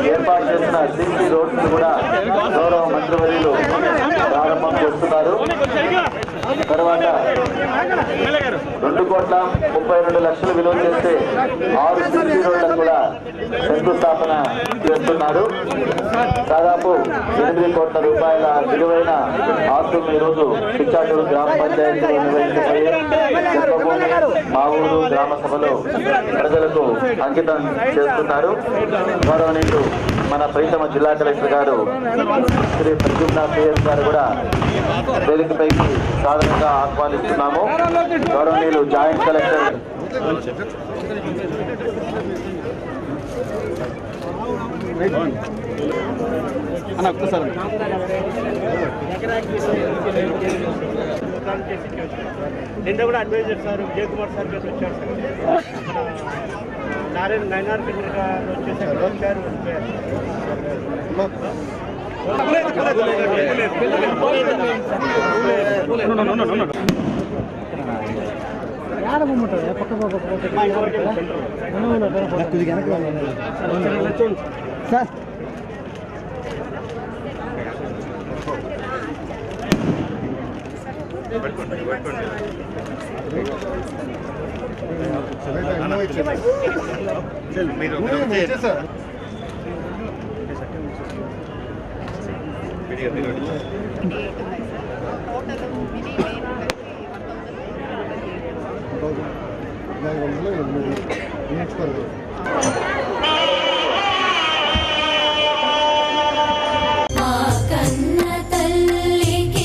ఏర్పాటు చేసిన CC roads కూడా గౌరవ మంత్రివర్యులు ప్రారంభం చేస్తున్నారు తర్వాత రెండు కోట్ల ముప్పై రెండు లక్షలు విలువ చేస్తే ఆరు సిసి రోడ్లకు కూడా శంకుస్థాపన చేస్తున్నారు దాదాపు ఎనిమిది కోట్ల రూపాయల విలువైన ఆస్తులను ఈరోజు పిచ్చాటూరు గ్రామ పంచాయతీలో నిర్వహించబోయే జన్మభూమి మా ఊరు గ్రామ సభలో ప్రజలకు అంకితం చేస్తున్నారు గౌరవనీయులు మన ప్రీతమ జిల్లా కలెక్టర్ గారు శ్రీ ప్రద్యుమ్నాథ్ సిఎస్ గారు కూడా వేదికపైకి సాధారణంగా ఆహ్వానిస్తున్నాము గౌరవనీయులు జాయింట్ కలెక్టర్ నిన్న కూడా adviser sir Vijay Kumar sir గారు వచ్చారు సార్ నారాయణ నయనార్ కింద గారు వచ్చేసారు వచ్చారు మా కన్న తల్లికి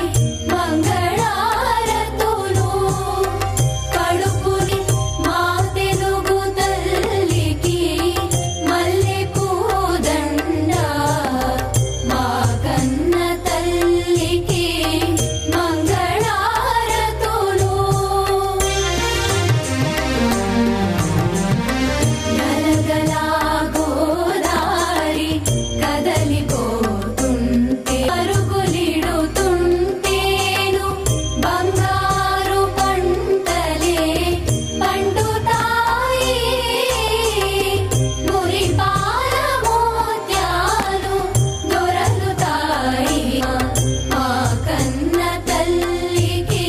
మంగళారతులు కడుపుని మా తెలుగు తల్లికి మల్లె పూదండ మా కన్న తల్లికి మంగళారతులు నలగలా గోదారి కదలిపోతుంటే పరుగులిడుతుంటేను బంగారు పంటలే పండుతాయి మురిపాల మోత్యాలు దొరలుతాయి మా కన్న తల్లికి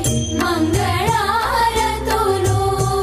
మంగళారతులు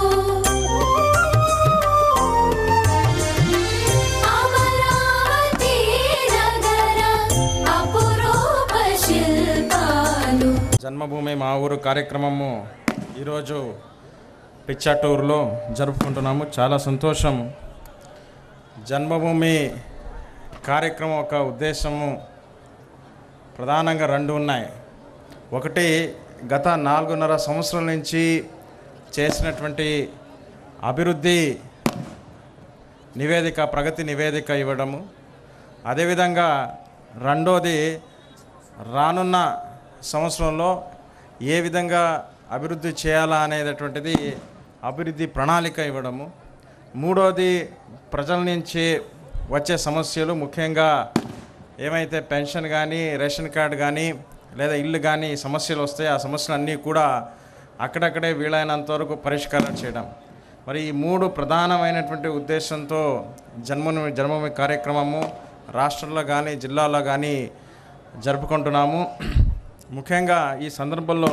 అమరావతి నగర అపురూప శిల్పాలు జన్మభూమి మా ఊరు కార్యక్రమము ఈరోజు పిచ్చాటూరులో జరుపుకుంటున్నాము చాలా సంతోషం జన్మభూమి కార్యక్రమం ఒక ఉద్దేశము ప్రధానంగా రెండు ఉన్నాయి ఒకటి గత నాలుగున్నర సంవత్సరాల నుంచి చేసినటువంటి అభివృద్ధి నివేదిక ప్రగతి నివేదిక ఇవ్వడము అదేవిధంగా రెండోది రానున్న సంవత్సరంలో ఏ విధంగా అభివృద్ధి చేయాలా అనేటటువంటిది అభివృద్ధి ప్రణాళిక ఇవ్వడము మూడోది ప్రజల నుంచి వచ్చే సమస్యలు ముఖ్యంగా ఏమైతే పెన్షన్ కానీ రేషన్ కార్డు కానీ లేదా ఇల్లు కానీ సమస్యలు వస్తాయి ఆ సమస్యలన్నీ కూడా అక్కడక్కడే వీలైనంత వరకు పరిష్కారం చేయడం మరి ఈ మూడు ప్రధానమైనటువంటి ఉద్దేశంతో జన్మభూమి జన్మభూమి కార్యక్రమము రాష్ట్రంలో కానీ జిల్లాలో కానీ జరుపుకుంటున్నాము ముఖ్యంగా ఈ సందర్భంలో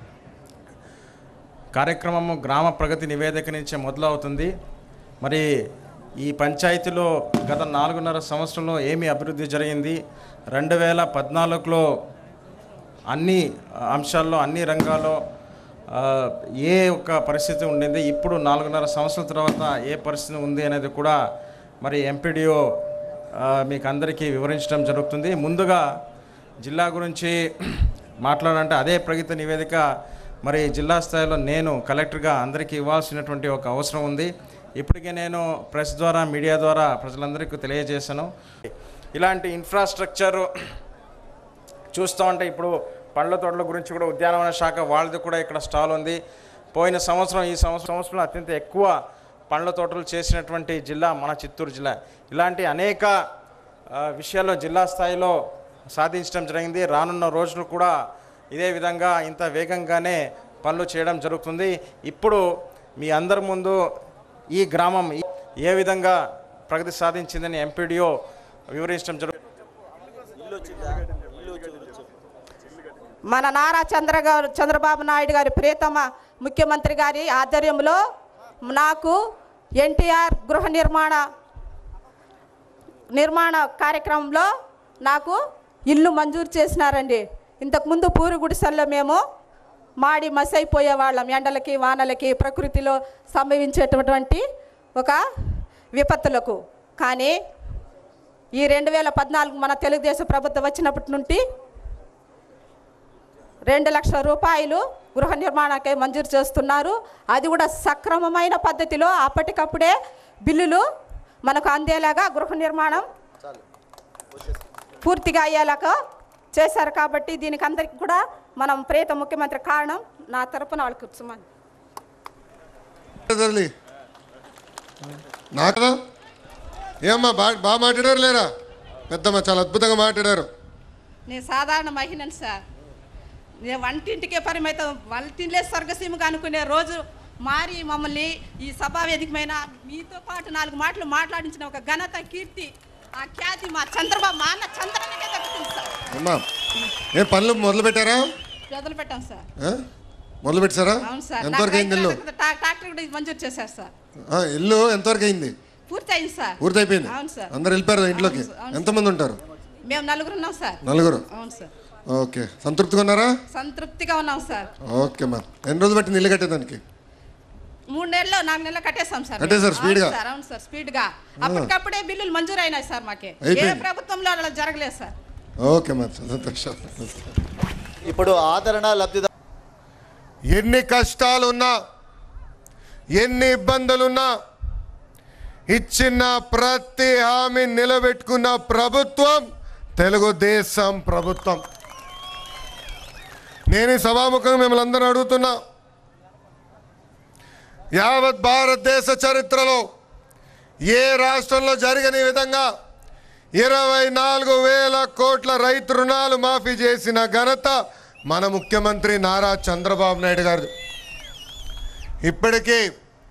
కార్యక్రమము గ్రామ ప్రగతి నివేదిక నుంచే మొదలవుతుంది మరి ఈ పంచాయతీలో గత నాలుగున్నర సంవత్సరంలో ఏమి అభివృద్ధి జరిగింది రెండు వేల పద్నాలుగులో అన్ని అంశాల్లో అన్ని రంగాల్లో ఆ, ఏ ఒక్క పరిస్థితి ఉండింది ఇప్పుడు నాలుగున్నర సంవత్సరాల తర్వాత ఏ పరిస్థితి ఉంది అనేది కూడా మరి ఎంపీడీఓ మీకు అందరికీ వివరించడం జరుగుతుంది ముందుగా జిల్లా గురించి మాట్లాడాలంటే అదే ప్రగతి నివేదిక మరి జిల్లా స్థాయిలో నేను కలెక్టర్గా అందరికీ ఇవ్వాల్సినటువంటి ఒక అవసరం ఉంది ఇప్పటికే నేను ప్రెస్ ద్వారా మీడియా ద్వారా ప్రజలందరికీ తెలియజేశాను ఇలాంటి ఇన్ఫ్రాస్ట్రక్చర్ చూస్తూ ఉంటే ఇప్పుడు పండ్ల తోటల గురించి కూడా ఉద్యానవన శాఖ వాళ్ళది కూడా ఇక్కడ స్టాల్ ఉంది పోయిన సంవత్సరం ఈ సంవత్సరం సంవత్సరంలో అత్యంత ఎక్కువ పండ్ల తోటలు చేసినటువంటి జిల్లా మన చిత్తూరు జిల్లా ఇలాంటి అనేక ఆ, విషయాల్లో జిల్లా స్థాయిలో సాధించడం జరిగింది రానున్న రోజులు కూడా ఇదే విధంగా ఇంత వేగంగానే పనులు చేయడం జరుగుతుంది ఇప్పుడు మీ అందరి ముందు ఈ గ్రామం ఈ- ఏ విధంగా ప్రగతి సాధించిందని ఎంపీడీఓ వివరించడం జరుగుతుంది మన నారా చంద్ర గారు చంద్రబాబు నాయుడు గారి ప్రియతమ ముఖ్యమంత్రి గారి ఆధ్వర్యంలో నాకు ఎన్టీఆర్ గృహ నిర్మాణ నిర్మాణ కార్యక్రమంలో నాకు ఇల్లు మంజూరు చేసినారండి ఇంతకుముందు పూరి గుడిసెల్లో మేము మాడి మసైపోయే వాళ్ళం ఎండలకి వానలకి ప్రకృతిలో సంభవించేటటువంటి ఒక విపత్తులకు కానీ ఈ రెండు వేల పద్నాలుగు మన తెలుగుదేశం ప్రభుత్వం వచ్చినప్పటి నుండి రెండు లక్షల రూపాయలు గృహ నిర్మాణానికి మంజూరు చేస్తున్నారు అది కూడా సక్రమమైన పద్ధతిలో అప్పటికప్పుడే బిల్లులు మనకు అందేలాగా గృహ నిర్మాణం పూర్తిగా అయ్యేలాగా చేశారు కాబట్టి దీనికి అందరికీ కూడా మనం ప్రేత ముఖ్యమంత్రి కారణం నా తరపున వాళ్ళకి సుమన్ తరలి నాకదా ఏమ్మా బాగా బాగా మాట్లాడారు లేరా పెద్దమ్మ చాలా అద్భుతంగా మాట్లాడారు నేను సాధారణ మహిళను సార్ నేను వంటింటికే పరిమితం వంటింట్లే స్వర్గసీమగా అనుకునే రోజు మారి మమ్మల్ని ఈ సభా వేదికమైన మీతో పాటు నాలుగు మాటలు మాట్లాడించిన ఒక ఘనత కీర్తి ఆ ఖ్యాతి మా చంద్రబాబు మా అన్న చంద్రనికే దక్కుతుంది సార్ అమ్మా ఏం పనులు మొదలు పెట్టారా మొదలు పెట్టాం సార్ ఆ? మొదలు పెట్టారా అవును సార్ ఎంతవరకు అయింది ఇల్లు ట్రాక్టర్ కూడా మంజూరు చేశారు సార్ ఆ, ఇల్లు ఎంతవరకు అయింది పూర్తి అయింది సార్ పూర్తి అయిపోయింది అవును సార్ అందరు వెళ్ళిపోయారు ఇంట్లోకి అవును సార్, అవును ఎంతమంది ఉంటారు మేము నలుగురు ఉన్నాం సార్ నలుగురు అవును సార్ ఓకే సంతృప్తిగా ఉన్నారా సంతృప్తిగా ఉన్నాం సార్ ఓకే మా ఎన్ని రోజులు పట్టింది ఇల్లు కట్టేదానికి మూడు నెలలు నాలుగు నెలలు కట్టేస్తాం సార్ కట్టేశారు మేము. స్పీడ్గా? అవును సార్ అవును సార్ స్పీడ్ గా అప్పటికప్పుడే బిల్లులు మంజూరు అయినాయి సార్ మాకే ఏ అయిపోయింది. ప్రభుత్వంలో అలా జరగలేదు సార్ ఓకే మా సంతోషం ఇప్పుడు ఆదరణ లబ్ధిదారు ఎన్ని కష్టాలున్నా ఎన్ని ఇబ్బందులున్నా ఇచ్చిన ప్రతి హామీ నిలబెట్టుకున్న ప్రభుత్వం తెలుగుదేశం ప్రభుత్వం నేను ఈ సభాముఖంగా మిమ్మల్ని అందరూ అడుగుతున్నా యావత్ భారతదేశ చరిత్రలో ఏ రాష్ట్రంలో జరగని విధంగా ఇరవై నాలుగు వేల కోట్ల రైతు రుణాలు మాఫీ చేసిన ఘనత మన ముఖ్యమంత్రి నారా చంద్రబాబు నాయుడు గారు ఇప్పటికీ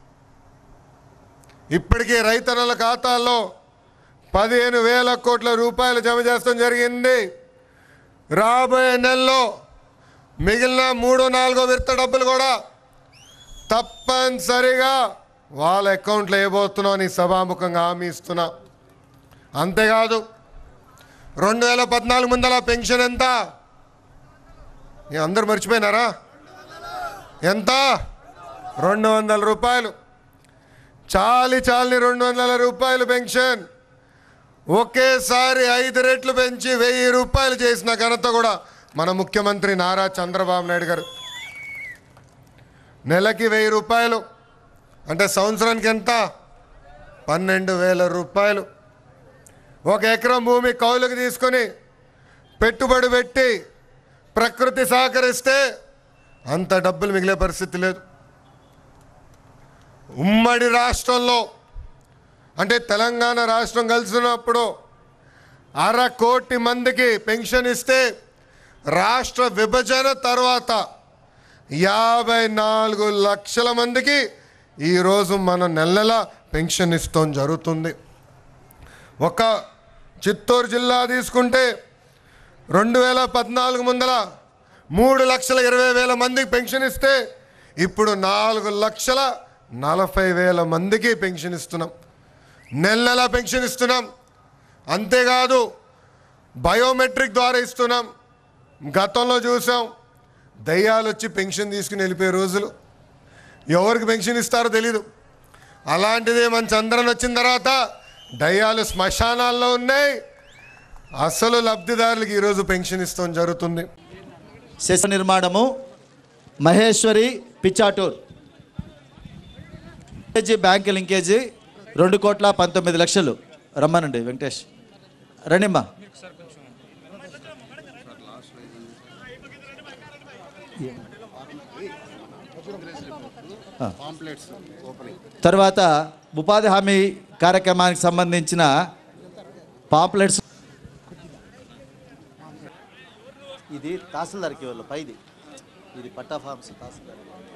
ఇప్పటికీ రైతన్నల ఖాతాల్లో పదిహేను వేల కోట్ల రూపాయలు జమ చేస్తాం జరిగింది రాబోయే నెలలో మిగిలిన మూడు నాలుగో విడత డబ్బులు కూడా తప్పనిసరిగా వాళ్ళ అకౌంట్లో వేయబోతున్నాం అని సభాముఖంగా హామీ ఇస్తున్నా అంతేకాదు రెండు వేల పద్నాలుగు ముందల పెన్షన్ ఎంత మీ అందరు మర్చిపోయినారా ఎంత రెండు వందల రూపాయలు చాలి చాలని రెండు వందల రూపాయలు పెన్షన్ ఒకేసారి ఐదు రెట్లు పెంచి వెయ్యి రూపాయలు చేసిన ఘనత కూడా మన ముఖ్యమంత్రి నారా చంద్రబాబు నాయుడు గారు నెలకి వెయ్యి రూపాయలు అంటే సంవత్సరానికి ఎంత పన్నెండు వేల రూపాయలు ఒక ఎకరం భూమి కౌలుకు తీసుకొని పెట్టుబడి పెట్టి ప్రకృతి సహకరిస్తే అంత డబ్బులు మిగిలే పరిస్థితి లేదు ఉమ్మడి రాష్ట్రంలో అంటే తెలంగాణ రాష్ట్రం కలిసినప్పుడు అర కోటి మందికి పెన్షన్ ఇస్తే రాష్ట్ర విభజన తర్వాత యాభై నాలుగు లక్షల మందికి ఈరోజు మనం నెల నెల పెన్షన్ ఇస్తాం జరుగుతుంది ఒక చిత్తూరు జిల్లా తీసుకుంటే రెండు వేల పద్నాలుగు ముందల మూడు లక్షల ఇరవై వేల మందికి పెన్షన్ ఇస్తే ఇప్పుడు నాలుగు లక్షల నలభై వేల మందికి పెన్షన్ ఇస్తున్నాం నెల నెల పెన్షన్ ఇస్తున్నాం అంతేకాదు బయోమెట్రిక్ ద్వారా ఇస్తున్నాం గతంలో చూసాం దయ్యాలు వచ్చి పెన్షన్ తీసుకుని వెళ్ళిపోయే రోజులు ఎవరికి పెన్షన్ ఇస్తారో తెలీదు అలాంటిది మన చంద్రన్ వచ్చిన తర్వాత దయ్యాలు శ్మశానాల్లో ఉన్నాయి అసలు లబ్ధిదారులకు ఈరోజు పెన్షన్ ఇస్తాం జరుగుతుంది శిశు నిర్మాణము Maheshwari Pichatur linkage bank linkage రెండు కోట్ల పంతొమ్మిది లక్షలు రమ్మనండి వెంకటేష్ రండిమ్మా ఆ. తర్వాత ఉపాధి హామీ కార్యక్రమానికి సంబంధించిన పాంప్లెట్స్ ఇది తహసీల్దార్కి వాళ్ళు పైది ఇది పట్టా ఫార్మ్స్ తహసీల్దార్